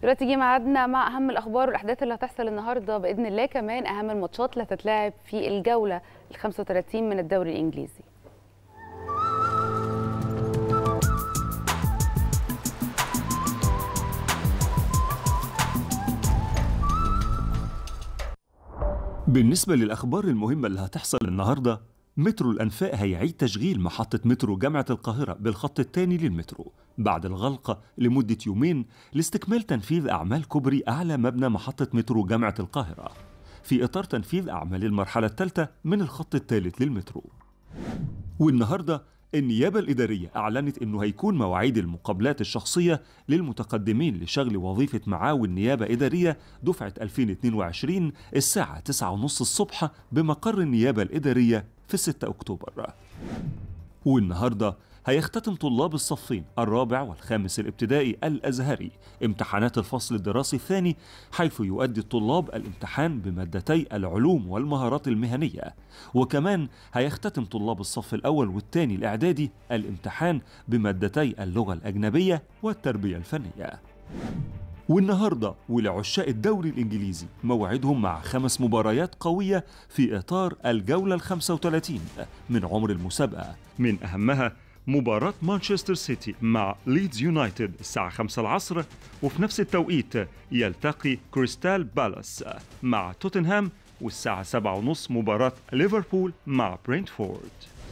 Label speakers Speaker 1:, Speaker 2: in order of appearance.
Speaker 1: دلوقتي جه ميعادنا مع اهم الاخبار والاحداث اللي هتحصل النهارده باذن الله كمان اهم الماتشات اللي هتتلعب في الجوله ال 35 من الدوري الانجليزي
Speaker 2: بالنسبة للأخبار المهمة اللي هتحصل النهاردة مترو الأنفاق هيعيد تشغيل محطة مترو جامعة القاهرة بالخط الثاني للمترو بعد الغلق لمدة يومين لاستكمال تنفيذ أعمال كوبري أعلى مبنى محطة مترو جامعة القاهرة في إطار تنفيذ أعمال المرحلة الثالثة من الخط الثالث للمترو والنهارده النيابة الإدارية أعلنت إنه هيكون مواعيد المقابلات الشخصية للمتقدمين لشغل وظيفة معاون نيابة إدارية دفعة 2022 الساعة 9:30 الصبح بمقر النيابة الإدارية في 6 أكتوبر. والنهارده هيختتم طلاب الصفين الرابع والخامس الابتدائي الازهري امتحانات الفصل الدراسي الثاني حيث يؤدي الطلاب الامتحان بمادتي العلوم والمهارات المهنيه وكمان هيختتم طلاب الصف الاول والثاني الاعدادي الامتحان بمادتي اللغه الاجنبيه والتربيه الفنيه والنهارده ولعشاق الدوري الانجليزي موعدهم مع خمس مباريات قويه في اطار الجوله ال 35 من عمر المسابقه من اهمها مباراة مانشستر سيتي مع ليدز يونايتد الساعة 5 العصر وفي نفس التوقيت يلتقي كريستال بالاس مع توتنهام والساعة 7:30 مباراة ليفربول مع برينتفورد